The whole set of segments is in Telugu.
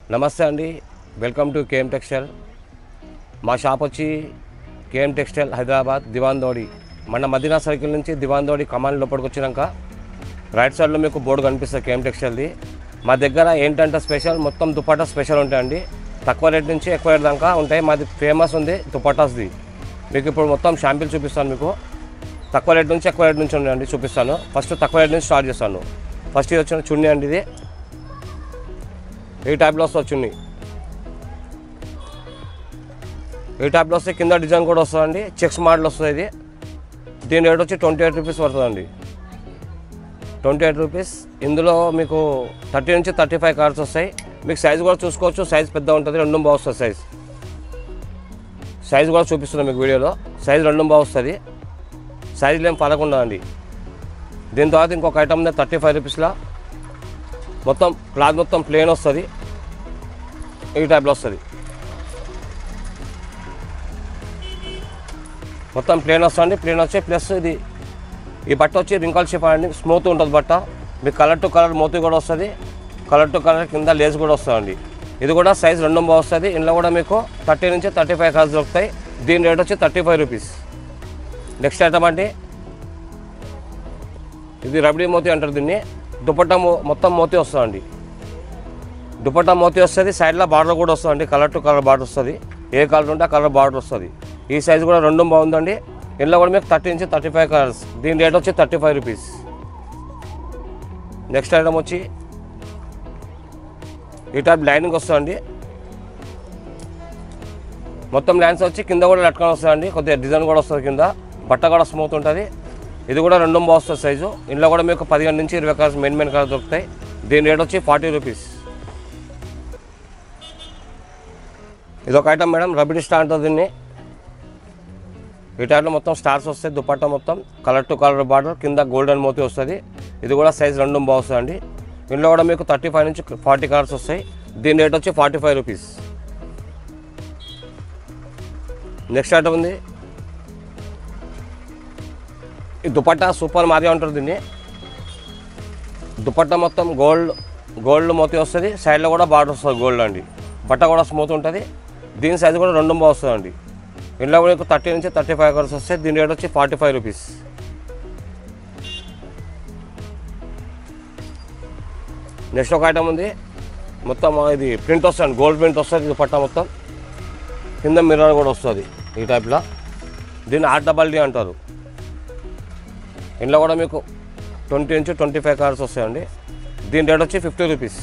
నమస్తే అండి వెల్కమ్ టు కేఎం టెక్స్టైల్ మా షాప్ వచ్చి కేఎం టెక్స్టైల్ హైదరాబాద్ దివాన్ దోడి మన మదీనా సర్కిల్ నుంచి దివాన్ దోడి కమాన్ లోపలికి వచ్చినాక రైట్ సైడ్లో మీకు బోర్డు కనిపిస్తుంది కేఎం టెక్స్టైల్ది మా దగ్గర ఏంటంటే స్పెషల్ మొత్తం దుపట్టా స్పెషల్ ఉంటాయండి తక్కువ రేట్ నుంచి ఎక్కువ రేట్ దాకా ఉంటాయి మాది ఫేమస్ ఉంది దుపట్టాస్ది మీకు ఇప్పుడు మొత్తం షాంపిల్ చూపిస్తాను మీకు తక్కువ రేట్ నుంచి ఎక్కువ రేట్ నుంచి ఉన్నాయండి చూపిస్తాను ఫస్ట్ తక్కువ రేట్ నుంచి స్టార్ట్ చేస్తాను ఫస్ట్ ఇది వచ్చిన చున్నీ అండి ఇది ఈ టైప్లో వస్తుంది చున్నీ ఈ టైప్లో వస్తే కింద డిజైన్ కూడా వస్తుందండి చెక్స్ మోడల్ వస్తుంది ఇది దీని రేట్ వచ్చి ట్వంటీ ఎయిట్ రూపీస్ పడుతుందండి ట్వంటీ ఎయిట్ రూపీస్ ఇందులో మీకు థర్టీ నుంచి థర్టీ ఫైవ్ కార్డ్స్ వస్తాయి మీకు సైజ్ కూడా చూసుకోవచ్చు సైజ్ పెద్ద ఉంటుంది రెండు బాగా వస్తుంది సైజ్ సైజ్ కూడా చూపిస్తున్నాను మీకు వీడియోలో సైజ్ రెండు బాగా వస్తుంది సైజులు ఏం ఫరక్ ఉండదండి దీని తర్వాత ఇంకొక ఐటమ్ ఉంది థర్టీ ఫైవ్ రూపీస్లో మొత్తం క్లాత్ మొత్తం ప్లేన్ వస్తుంది ఈ టైప్లో వస్తుంది మొత్తం ప్లేన్ వస్తుంది ప్లేన్ వచ్చి ప్లస్ ఇది ఈ బట్ట వచ్చి రింకల్ షేప్ అండి స్మూత్ ఉంటుంది బట్ట మీకు కలర్ టు కలర్ మోతీ కూడా వస్తుంది కలర్ టు కలర్ కింద లేస్ కూడా వస్తుందండి ఇది కూడా సైజ్ రెండు బాగా వస్తుంది ఇందులో కూడా మీకు థర్టీ నుంచి థర్టీ ఫైవ్ కార్స్ దొరుకుతాయి దీని రేట్ వచ్చి thirty five rupees next item అంటే ఇది రబడీ మోతీ అంటారు దీన్ని దుపట్టా మో మొత్తం మోతీ వస్తుందండి దుపట్టా మోతీ వస్తుంది సైడ్లో బార్డర్ కూడా వస్తుందండి కలర్ టు కలర్ బార్డర్ వస్తుంది ఏ కలర్ ఉంటే ఆ కలర్ బార్డర్ వస్తుంది ఈ సైజ్ కూడా రెండు బాగుందండి ఇందులో కూడా మీకు థర్టీ నుంచి థర్టీ ఫైవ్ కలర్స్ దీని రేట్ వచ్చి thirty five rupees next item వచ్చి ఈ టైప్ లైనింగ్ వస్తుందండి మొత్తం లైన్స్ వచ్చి కింద కూడా లట్కన్ వస్తుందండి కొద్దిగా డిజైన్ కూడా వస్తుంది కింద బట్ట కూడా స్మూత్ ఉంటుంది ఇది కూడా రెండు బాగా వస్తుంది సైజు ఇందులో కూడా మీకు పదిహేను నుంచి ఇరవై కలర్స్ మెయిన్ మెయిన్ కలర్ దొరుకుతాయి దీని రేట్ వచ్చి ఫార్టీ రూపీస్ ఇది ఒక ఐటమ్ మేడం రబిడి స్టార్ ఉంటుంది దీన్ని ఈ టైప్లో మొత్తం స్టార్స్ వస్తాయి దుపట్టా మొత్తం కలర్ టు కలర్ బార్డర్ కింద గోల్డెన్ మోతీ వస్తుంది ఇది కూడా సైజ్ రెండు బాగా వస్తుందండి ఇందులో కూడా మీకు థర్టీ ఫైవ్ నుంచి ఫార్టీ కలర్స్ వస్తాయి దీని రేట్ వచ్చి forty five rupees next item ఉంది ఈ దుపట్టా సూపర్ మారియా ఉంటుంది దీన్ని దుపట్టా మొత్తం గోల్డ్ గోల్డ్ మోతీ వస్తుంది సైడ్లో కూడా బార్డర్ వస్తుంది గోల్డ్ అండి బట్ట కూడా స్మూత్ ఉంటుంది దీని సైజు కూడా రెండు బాగా వస్తుందండి ఇంట్లో కూడా మీకు థర్టీ నుంచి థర్టీ ఫైవ్ కలర్స్ వస్తాయి దీని రేట్ వచ్చి ఫార్టీ ఫైవ్ రూపీస్ నెక్స్ట్ ఒక ఐటమ్ ఉంది మొత్తం ఇది ప్రింట్ వస్తుంది గోల్డ్ ప్రింట్ వస్తుంది దుపట్టా మొత్తం కింద మిర్రర్ కూడా వస్తుంది ఈ టైప్లో దీన్ని ఆర్ డబల్ డి అంటారు ఇంట్లో కూడా మీకు ట్వంటీ నుంచి ట్వంటీ ఫైవ్ కార్స్ వస్తాయండి దీని రేట్ వచ్చి ఫిఫ్టీ రూపీస్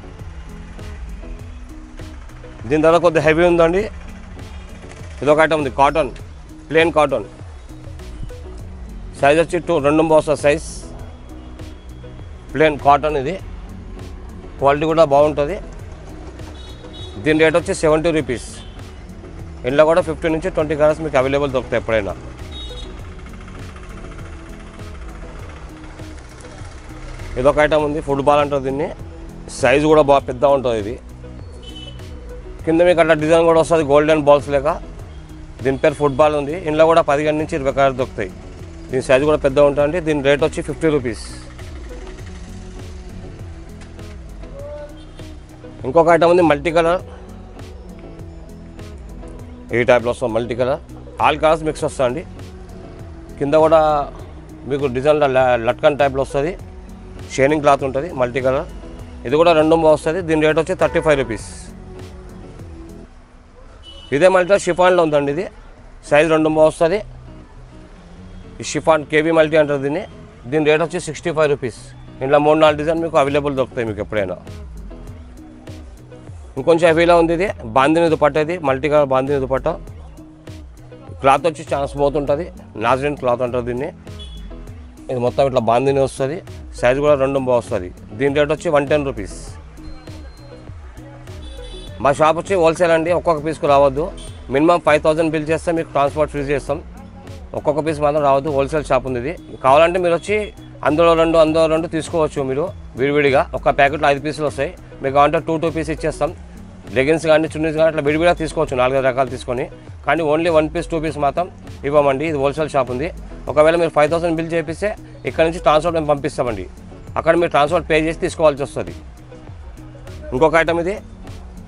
దీని ధర కొద్దిగా హెవీ ఉందండి ఇది ఒక ఐటమ్ ఉంది కాటన్ ప్లేన్ కాటన్ సైజ్ వచ్చి టూ రెండు వస్తుంది సైజ్ ప్లేన్ కాటన్ ఇది క్వాలిటీ కూడా బాగుంటుంది దీని రేట్ వచ్చి సెవెంటీ రూపీస్ ఇంట్లో కూడా ఫిఫ్టీ నుంచి ట్వంటీ కలర్స్ మీకు అవైలబుల్ దొరుకుతాయి ఎప్పుడైనా ఇదొక ఐటమ్ ఉంది ఫుట్బాల్ అంటారు దీన్ని సైజు కూడా బాగా పెద్ద ఉంటుంది ఇది కింద మీకు అట్లా డిజైన్ కూడా వస్తుంది గోల్డెన్ బాల్స్ లేక దీని పేరు ఫుట్బాల్ ఉంది ఇందులో కూడా పదిహేను నుంచి ఇరవై కలర్ దొరుకుతాయి దీని సైజు కూడా పెద్ద ఉంటుంది దీని రేట్ వచ్చి ఫిఫ్టీ రూపీస్ ఇంకొక ఐటమ్ ఉంది మల్టీ కలర్ ఈ టైప్లో వస్తుంది multi colour all colours mix వస్తుంది కింద కూడా మీకు డిజైన్ లట్కన్ టైప్లో వస్తుంది షైనింగ్ క్లాత్ ఉంటుంది మల్టీ కలర్ ఇది కూడా రెండు వస్తుంది దీని రేట్ వచ్చి థర్టీ ఫైవ్ రూపీస్ ఇదే మల్టీ షిఫాన్లో ఉందండి ఇది సైజ్ రెండు వస్తుంది ఈ షిఫాన్ కేవీ మల్టీ అంటారు దీన్ని దీని రేట్ వచ్చి సిక్స్టీ ఫైవ్ రూపీస్ ఇంట్లో మూడు నాలుగు డిజైన్ మీకు అవైలబుల్ దొరుకుతాయి మీకు ఎప్పుడైనా ఇంకొంచెం హెవీలో ఉంది ఇది బాందిని దుపట్ట ఇది multi colour bandhani dupatta cloth వచ్చి చాలా స్మూత్ ఉంటుంది నాజరిన్ క్లాత్ అంటారు దీన్ని ఇది మొత్తం ఇట్లా బాందిని వస్తుంది సైజ్ కూడా రెండు బాగా వస్తుంది దీని రేట్ వచ్చి వన్ టెన్ రూపీస్ మా షాప్ వచ్చి హోల్సేల్ అండి ఒక్కొక్క పీస్కు రావద్దు మినిమం ఫైవ్ థౌసండ్ బిల్ చేస్తే మీకు ట్రాన్స్పోర్ట్ ఫ్రీ చేస్తాం ఒక్కొక్క పీస్ మాత్రం రావద్దు హోల్సేల్ షాప్ ఉంది ఇది కావాలంటే మీరు వచ్చి అందులో రెండు అందులో రెండు తీసుకోవచ్చు మీరు విడివిడిగా ఒక ప్యాకెట్లో ఐదు పీసులు వస్తాయి మీకు కావాలంటే టూ టూ పీస్ ఇచ్చేస్తాం లెగిన్స్ కానీ చున్నీస్ కానీ అట్లా విడివిడిగా తీసుకోవచ్చు నాలుగైదు రకాలు తీసుకొని కానీ only one piece two piece మాత్రం ఇవ్వమండి ఇది హోల్సేల్ షాప్ ఉంది ఒకవేళ మీరు ఫైవ్ థౌసండ్ బిల్ చేపిస్తే ఇక్కడ నుంచి ట్రాన్స్పోర్ట్ మేము పంపిస్తామండి అక్కడ మీరు ట్రాన్స్పోర్ట్ పే చేసి తీసుకోవాల్సి వస్తుంది ఇంకొక ఐటమ్ ఇది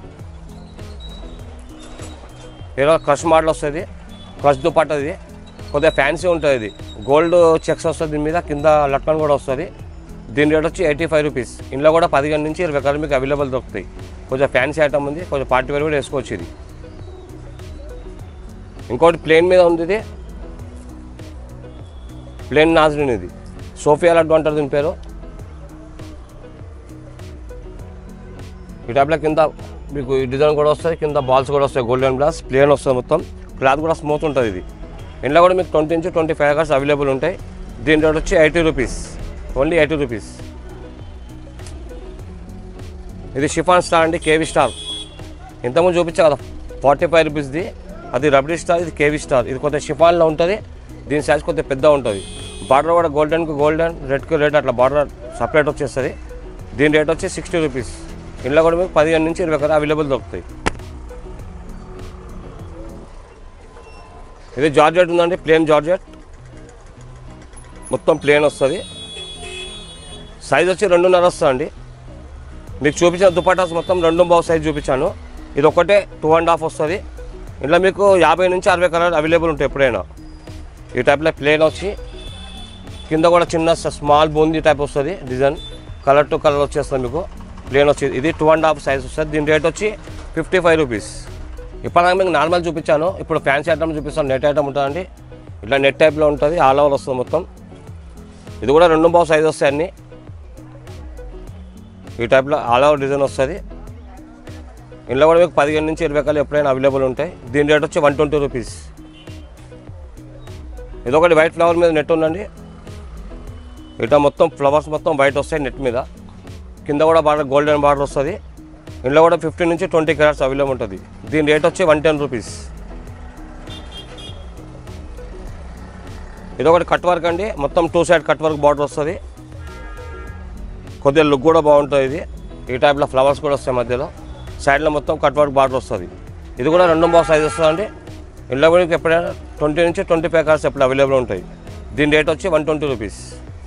ఏదో క్రష్ మోడల్ వస్తుంది క్రష్ దుపట్టది కొద్దిగా ఫ్యాన్సీ ఉంటుంది ఇది గోల్డ్ చెక్స్ వస్తుంది దీని మీద కింద లట్కన్ కూడా వస్తుంది దీని రేట్ వచ్చి ఎయిటీ ఫైవ్ రూపీస్ ఇందులో కూడా పదిహేను నుంచి ఇరవై కలర్ మీకు అవైలబుల్ దొరుకుతాయి కొంచెం ఫ్యాన్సీ ఐటమ్ ఉంది కొంచెం పార్టీ వేర్ కూడా వేసుకోవచ్చు ఇది ఇంకోటి ప్లేన్ మీద ఉంది ఇది ప్లేన్ నాజరీన్ ఇది సోఫియా లడ్డు అంటారు దీని పేరు ఈ టైప్లో కింద మీకు ఈ డిజైన్ కూడా వస్తుంది కింద బాల్స్ కూడా వస్తాయి గోల్డెన్ గ్లాస్ ప్లేన్ వస్తుంది మొత్తం క్లాత్ కూడా స్మూత్ ఉంటుంది ఇది ఇంట్లో కూడా మీకు ట్వంటీ నుంచి ట్వంటీ ఫైవ్ కార్స్ అవైలబుల్ ఉంటాయి దీని రేట్ వచ్చి eighty rupees only eighty rupees ఇది షిఫాన్ స్టార్ అండి కేవీ స్టార్ ఇంతకుముందు చూపించా కదా ఫార్టీ ఫైవ్ రూపీస్ది అది రబడీ స్టార్ ఇది కేవీ స్టార్ ఇది కొద్దిగా షిఫాన్లో ఉంటుంది దీని సైజ్ కొద్దిగా పెద్ద ఉంటుంది బార్డర్ కూడా గోల్డెన్కి గోల్డెన్ రెడ్కి రెడ్ అట్లా బార్డర్ సపరేట్ వచ్చేస్తుంది దీని రేట్ వచ్చి సిక్స్టీ రూపీస్ ఇంట్లో కూడా మీకు పదిహేను నుంచి ఇరవై కదా అవైలబుల్ దొరుకుతాయి ఇది జార్జెట్ ఉందండి ప్లేన్ జార్జెట్ మొత్తం ప్లేన్ వస్తుంది సైజ్ వచ్చి రెండున్నర వస్తుందండి మీకు చూపించిన దుపటాస్ మొత్తం రెండు బావు సైజ్ చూపించాను ఇది ఒకటే టూ అండ్ హాఫ్ వస్తుంది ఇంట్లో మీకు యాభై నుంచి అరవై కలర్ అవైలబుల్ ఉంటాయి ఎప్పుడైనా ఈ టైప్లో ప్లేన్ వచ్చి కింద కూడా చిన్న స్మాల్ బూందీ టైప్ వస్తుంది డిజైన్ కలర్ టు కలర్ వచ్చేస్తుంది మీకు ప్లేన్ వచ్చి ఇది టూ అండ్ హాఫ్ సైజ్ వస్తుంది దీని రేట్ వచ్చి ఫిఫ్టీ ఫైవ్ రూపీస్ ఇప్పటిదాకా మీకు నార్మల్ చూపించాను ఇప్పుడు ఫ్యాన్సీ ఐటమ్ చూపిస్తాను నెట్ ఐటమ్ ఉంటుందండి ఇట్లా నెట్ టైప్లో ఉంటుంది ఆల్ ఓవర్ వస్తుంది మొత్తం ఇది కూడా రెండు బావు సైజ్ వస్తాయి అన్నీ ఈ టైప్లో ఆల్ ఓవర్ డిజైన్ వస్తుంది ఇందులో కూడా మీకు పదిహేను నుంచి ఇరవై కాలు ఎప్పుడైనా అవైలబుల్ ఉంటాయి దీని రేట్ వచ్చి వన్ ట్వంటీ రూపీస్ ఇది ఒకటి వైట్ ఫ్లవర్ మీద నెట్ ఉందండి ఇట్లా మొత్తం ఫ్లవర్స్ మొత్తం వైట్ వస్తాయి నెట్ మీద కింద కూడా బార్డర్ గోల్డెన్ బార్డర్ వస్తుంది ఇందులో కూడా ఫిఫ్టీన్ నుంచి ట్వంటీ క్యారెట్స్ అవైలబుల్ ఉంటుంది దీని రేట్ వచ్చి వన్ టెన్ రూపీస్ ఇది ఒకటి కట్ వర్క్ అండి మొత్తం two side cut work border వస్తుంది కొద్దిగా లుక్ కూడా బాగుంటుంది ఇది ఈ టైప్లో ఫ్లవర్స్ కూడా వస్తాయి మధ్యలో సైడ్లో మొత్తం కట్ వర్క్ బార్డర్ వస్తుంది ఇది కూడా రెండు బాగా సైజ్ వస్తుందండి ఇంట్లో కూడా మీకు ఎప్పుడైనా ట్వంటీ నుంచి ట్వంటీ ఫైవ్ కార్స్ ఎప్పుడు అవైలబుల్ ఉంటాయి దీని రేట్ వచ్చి వన్ ట్వంటీ రూపీస్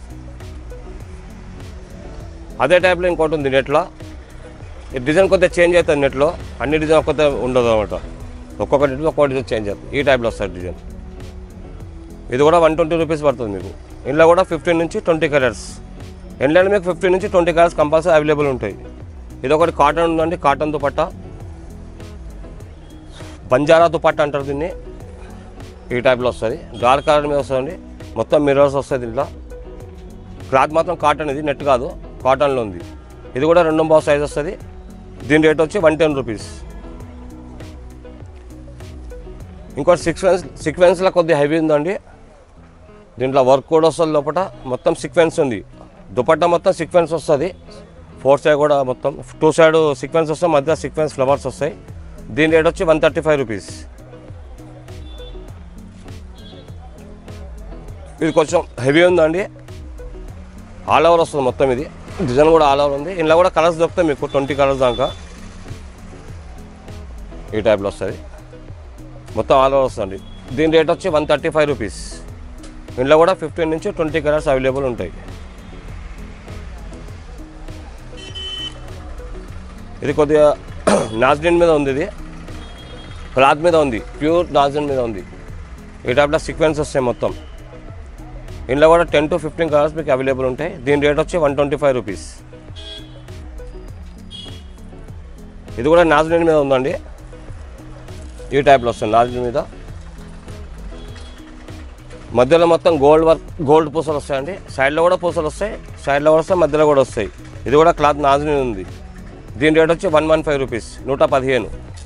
అదే టైప్లో ఇంకోటి ఉంది నెట్లో ఈ డిజైన్ కొద్దిగా చేంజ్ అవుతుంది నెట్లో అన్ని డిజైన్ కొద్దిగా ఉండదు అనమాట ఒక్కొక్క నెట్లో ఒక్కొక్క డిజైన్ చేంజ్ అవుతుంది ఈ టైప్లో వస్తుంది డిజైన్ ఇది కూడా వన్ ట్వంటీ రూపీస్ పడుతుంది మీకు ఇందులో కూడా ఫిఫ్టీన్ నుంచి ట్వంటీ కలర్స్ ఎండ్లో మీకు ఫిఫ్టీన్ నుంచి ట్వంటీ కలర్స్ కంపల్సరీ అవైలబుల్ ఉంటాయి ఇది ఒకటి కాటన్ ఉందండి కాటన్ దుపట్టా బంజారా దుపట్టా అంటారు దీన్ని ఈ టైప్లో వస్తుంది డార్క్ కలర్ మీద వస్తుంది మొత్తం మిర్రర్స్ వస్తాయి దీంట్లో క్లాత్ మాత్రం కాటన్ ఇది నెట్ కాదు కాటన్లో ఉంది ఇది కూడా రెండు బాక్స్ సైజ్ వస్తుంది దీని రేట్ వచ్చి వన్ టెన్ రూపీస్ ఇంకోటి సీక్వెన్స్ సీక్వెన్స్లో కొద్దిగా హెవీ ఉందండి దీంట్లో వర్క్ కూడా వస్తుంది లోపల మొత్తం సీక్వెన్స్ ఉంది దుపట్టా మొత్తం సీక్వెన్స్ వస్తుంది ఫోర్ సైడ్ కూడా మొత్తం టూ సైడ్ సీక్వెన్స్ వస్తాయి మధ్య సీక్వెన్స్ ఫ్లవర్స్ వస్తాయి దీని రేట్ వచ్చి వన్ థర్టీ ఫైవ్ రూపీస్ ఇది కొంచెం హెవీ ఉందండి ఆల్ ఓవర్ వస్తుంది మొత్తం ఇది డిజైన్ కూడా ఆల్ ఓవర్ ఉంది ఇందులో కూడా కలర్స్ దొరుకుతాయి మీకు ట్వంటీ కలర్స్ దాకా ఈ టైప్లో వస్తుంది మొత్తం ఆల్ ఓవర్ వస్తుంది దీని రేట్ వచ్చి వన్ థర్టీ ఫైవ్ రూపీస్ ఇందులో కూడా ఫిఫ్టీన్ నుంచి ట్వంటీ కలర్స్ అవైలబుల్ ఉంటాయి ఇది కొద్దిగా నాజ్లిన్ మీద ఉంది ఇది క్లాత్ మీద ఉంది ప్యూర్ నాజ్లిన్ మీద ఉంది ఈ టైప్లో సీక్వెన్స్ వస్తాయి మొత్తం ఇందులో కూడా టెన్ టు ఫిఫ్టీన్ కలర్స్ మీకు అవైలబుల్ ఉంటాయి దీని రేట్ వచ్చి వన్ ట్వంటీ ఫైవ్ రూపీస్ ఇది కూడా నాజ్లిన్ మీద ఉందండి ఈ టైప్లో వస్తుంది నాజ్లిన్ మీద మధ్యలో మొత్తం గోల్డ్ వర్క్ గోల్డ్ పూసలు వస్తాయండి సైడ్లో కూడా పూసలు వస్తాయి సైడ్లో కూడా వస్తాయి మధ్యలో కూడా వస్తాయి ఇది కూడా క్లాత్ నాజ్లిన్ ఉంది దీని రేట్ వచ్చి వన్ వన్ ఫైవ్ రూపీస్ నూట పదిహేను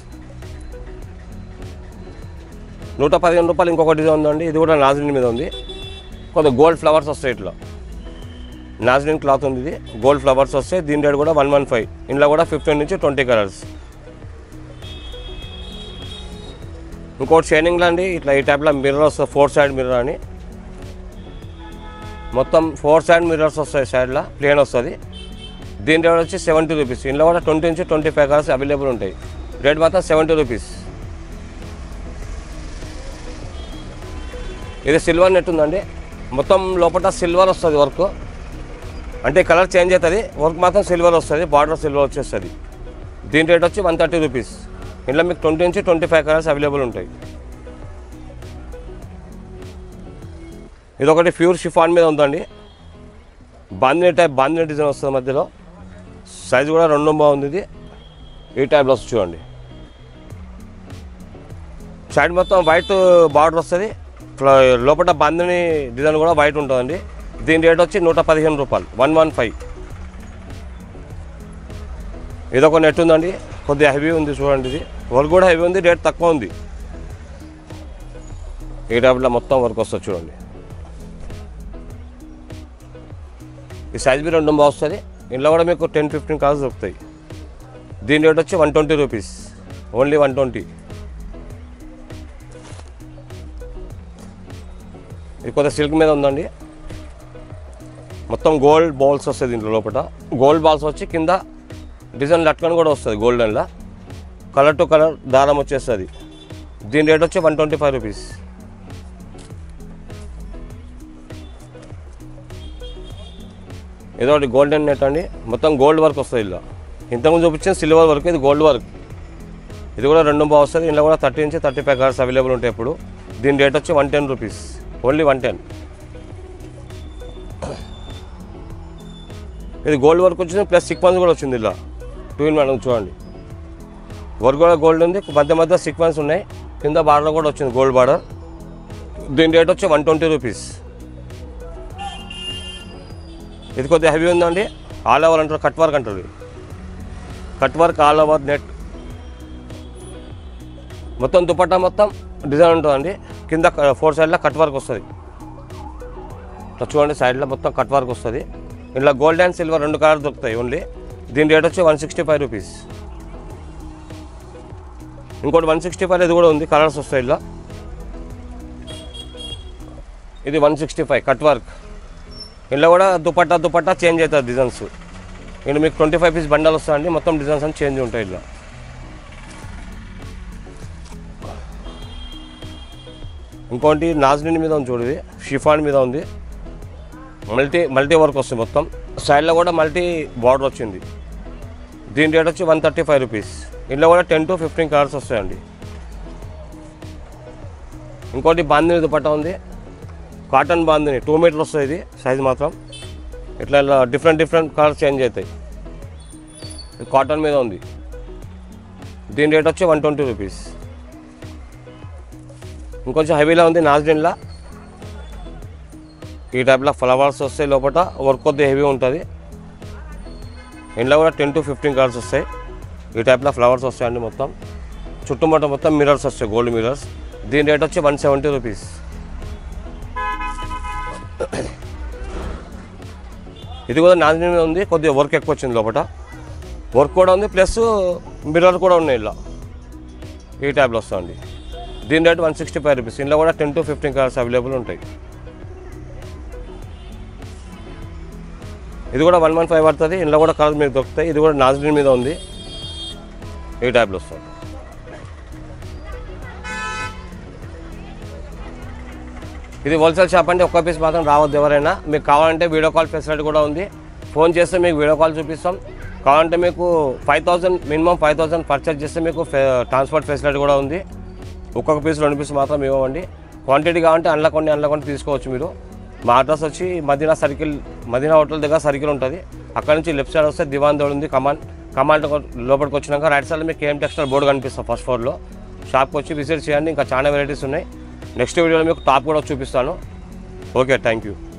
నూట పదిహేను రూపాయలు ఇంకొక డిజైన్ ఉందండి ఇది కూడా నాజ్లిన్ మీద ఉంది కొంత గోల్డ్ ఫ్లవర్స్ వస్తాయి ఇట్లా నాజ్లిన్ క్లాత్ ఉంది ఇది గోల్డ్ ఫ్లవర్స్ వస్తాయి దీని రేట్ కూడా వన్ వన్ ఫైవ్ ఇందులో కూడా ఫిఫ్టీన్ నుంచి ట్వంటీ కలర్స్ ఇంకోటి షైనింగ్లో అండి ఇట్లా ఈ టైప్లో మిర్రర్ వస్తుంది ఫోర్ సైడ్ మిర్రర్ అని మొత్తం ఫోర్ సైడ్ మిర్రర్స్ వస్తాయి సైడ్లో ప్లేన్ వస్తుంది దీని రేట్ వచ్చి సెవెంటీ రూపీస్ ఇందులో కూడా ట్వంటీ నుంచి ట్వంటీ ఫైవ్ కలర్స్ అవైలబుల్ ఉంటాయి రేట్ మాత్రం సెవెంటీ రూపీస్ ఇది సిల్వర్ నెట్ ఉందండి మొత్తం లోపల సిల్వర్ వస్తుంది వర్క్ అంటే కలర్ చేంజ్ అవుతుంది వర్క్ మాత్రం సిల్వర్ వస్తుంది బార్డర్ సిల్వర్ వచ్చేస్తుంది దీని రేట్ వచ్చి వన్ థర్టీ రూపీస్ ఇందులో మీకు ట్వంటీ నుంచి ట్వంటీ ఫైవ్ కలర్స్ అవైలబుల్ ఉంటాయి ఇదొకటి ప్యూర్ షిఫాన్ మీద ఉందండి బాందిని టైప్ బాందిని డిజైన్ వస్తుంది మధ్యలో సైజ్ కూడా రెండు బాగుంది ఇది ఈ టైప్లో వస్తుంది చూడండి సైడ్ మొత్తం వైట్ బార్డర్ వస్తుంది ఫ్ల- లోపల బందిని డిజైన్ కూడా వైట్ ఉంటుందండి దీని రేట్ వచ్చి నూట పదిహేను రూపాయలు వన్ వన్ ఫైవ్ ఇదొక నెట్ ఉందండి కొద్దిగా హెవీ ఉంది చూడండి ఇది వర్క్ కూడా హెవీ ఉంది రేట్ తక్కువ ఉంది ఈ టైప్లో మొత్తం వర్క్ వస్తుంది చూడండి ఈ సైజ్ బి రెండు బాగా వస్తుంది ఇంట్లో కూడా మీకు టెన్ ఫిఫ్టీన్ కార్స్ దొరుకుతాయి దీని రేట్ వచ్చి one twenty rupees only one twenty ఇది కొద్దిగా సిల్క్ మీద ఉందండి మొత్తం గోల్డ్ బాల్స్ వస్తాయి దీంట్లో లోపల గోల్డ్ బాల్స్ వచ్చి కింద డిజైన్ లట్కన్ కూడా వస్తుంది గోల్డెన్లో కలర్ టు కలర్ దారం వచ్చేస్తుంది దీని రేట్ వచ్చి వన్ ట్వంటీ ఫైవ్ రూపీస్ ఏదో ఒకటి గోల్డెన్ నెట్ అండి మొత్తం గోల్డ్ వర్క్ వస్తుంది ఇలా ఇంతకుముందు చూపించిన సిల్వర్ వర్క్ ఇది గోల్డ్ వర్క్ ఇది కూడా రెండు బాగా వస్తుంది ఇందులో కూడా థర్టీ నుంచి థర్టీ ఫైవ్ కార్స్ అవైలబుల్ ఉంటాయి ఇప్పుడు దీని రేట్ వచ్చి one ten rupees only one ten ఇది గోల్డ్ వర్క్ వచ్చింది ప్లస్ సీక్వెన్స్ కూడా వచ్చింది ఇలా టూ ఇన్ వన్ చూడండి వర్క్ కూడా గోల్డ్ ఉంది మధ్య మధ్య సీక్వెన్స్ ఉన్నాయి కింద బార్డర్ కూడా వచ్చింది గోల్డ్ బార్డర్ దీని రేట్ వచ్చి వన్ ట్వంటీ రూపీస్ ఇది కొద్దిగా హెవీ ఉందండి ఆల్ ఓవర్ అంటారు కట్ వర్క్ అంటారు ఇది. Cut work all over net మొత్తం దుపట్టా మొత్తం డిజైన్ ఉంటుందండి కింద ఫోర్ సైడ్లో కట్ వర్క్ వస్తుంది ఇట్లా చూడండి సైడ్లో మొత్తం కట్ వర్క్ వస్తుంది ఇంట్లో గోల్డ్ అండ్ సిల్వర్ రెండు కలర్ దొరుకుతాయి ఓన్లీ దీని రేట్ వచ్చి వన్ సిక్స్టీ ఫైవ్ రూపీస్ ఇంకోటి వన్ సిక్స్టీ ఫైవ్ ఇది కూడా ఉంది కలర్స్ వస్తాయి ఇలా ఇది one sixty five cut work ఇందులో కూడా దుపట్టా దుపట్టా చేంజ్ అవుతుంది డిజైన్స్ ఇందులో మీకు ట్వంటీ ఫైవ్ పీస్ బండల్ వస్తాయండి మొత్తం డిజైన్స్ అని చేంజ్ ఉంటాయి ఇలా ఇంకోటి నాజ్లిన్ మీద ఉంది చూడది షిఫాన్ మీద ఉంది మల్టీ మల్టీ వర్క్ వస్తుంది మొత్తం సైడ్లో కూడా మల్టీ బార్డర్ వచ్చింది దీని రేట్ వచ్చి వన్ థర్టీ ఫైవ్ రూపీస్ ఇందులో కూడా టెన్ టు ఫిఫ్టీన్ కలర్స్ వస్తాయండి ఇంకోటి బాందిని దుపట్టా ఉంది కాటన్ బాందిని టూ మీటర్ వస్తుంది ఇది సైజ్ మాత్రం ఇట్లా ఇలా డిఫరెంట్ డిఫరెంట్ కలర్స్ చేంజ్ అవుతాయి ఇది కాటన్ మీద ఉంది దీని రేట్ వచ్చి వన్ ట్వంటీ రూపీస్ ఇంకొంచెం హెవీలో ఉంది నాజ్డిన్లా ఈ టైప్లో ఫ్లవర్స్ వస్తాయి లోపల వర్క్ కొద్దిగా హెవీ ఉంటుంది ఇంట్లో కూడా టెన్ టు ఫిఫ్టీన్ కలర్స్ వస్తాయి ఈ టైప్లో ఫ్లవర్స్ వస్తాయండి మొత్తం చుట్టుముట్ట మొత్తం మిరర్స్ వస్తాయి గోల్డ్ మిరర్స్ దీని రేట్ వచ్చి వన్ సెవెంటీ రూపీస్ ఇది కూడా నాజీ మీద ఉంది కొద్దిగా వర్క్ ఎక్కువ వచ్చింది లోపల వర్క్ కూడా ఉంది ప్లస్ మిర్రర్ కూడా ఉన్నాయి ఇలా ఈ టైప్లో వస్తుంది దీని rate one sixty five rupees ఇందులో కూడా ten to fifteen colours available ఉంటాయి ఇది కూడా వన్ వన్ ఫైవ్ పడుతుంది ఇందులో కూడా కలర్ మీకు దొరుకుతాయి ఇది కూడా నాజరీన్ మీద ఉంది ఈ టైప్లో వస్తుంది ఇది హోల్సేల్ షాప్ అంటే ఒక్క పీస్ మాత్రం రావద్దు ఎవరైనా మీకు కావాలంటే వీడియో కాల్ ఫెసిలిటీ కూడా ఉంది ఫోన్ చేస్తే మీకు వీడియో కాల్ చూపిస్తాం కావాలంటే మీకు five thousand minimum five thousand purchase చేస్తే మీకు ట్రాన్స్పోర్ట్ ఫెసిలిటీ కూడా ఉంది ఒక్కొక్క పీస్ రెండు పీస్ మాత్రం ఇవ్వండి క్వాంటిటీ కావాలంటే అందులో కొన్ని అందులో కొన్ని తీసుకోవచ్చు మీరు మా అడ్రస్ వచ్చి మదీనా సర్కిల్ మదీనా హోటల్ దగ్గర సర్కిల్ ఉంటుంది అక్కడ నుంచి లెఫ్ట్ సైడ్ వస్తే దివాన్ దోడ్ ఉంది కమాండ్ కమాండ్ లోపలికి వచ్చినాక రైట్ సైడ్లో మీకు కేఎం టెక్స్టైల్ బోర్డు కనిపిస్తుంది ఫస్ట్ ఫ్లోర్లో షాప్కి వచ్చి విజిట్ చేయండి ఇంకా చాలా వెరైటీస్ ఉన్నాయి నెక్స్ట్ వీడియోలో మీకు టాప్ కూడా చూపిస్తాను ఓకే థ్యాంక్ యూ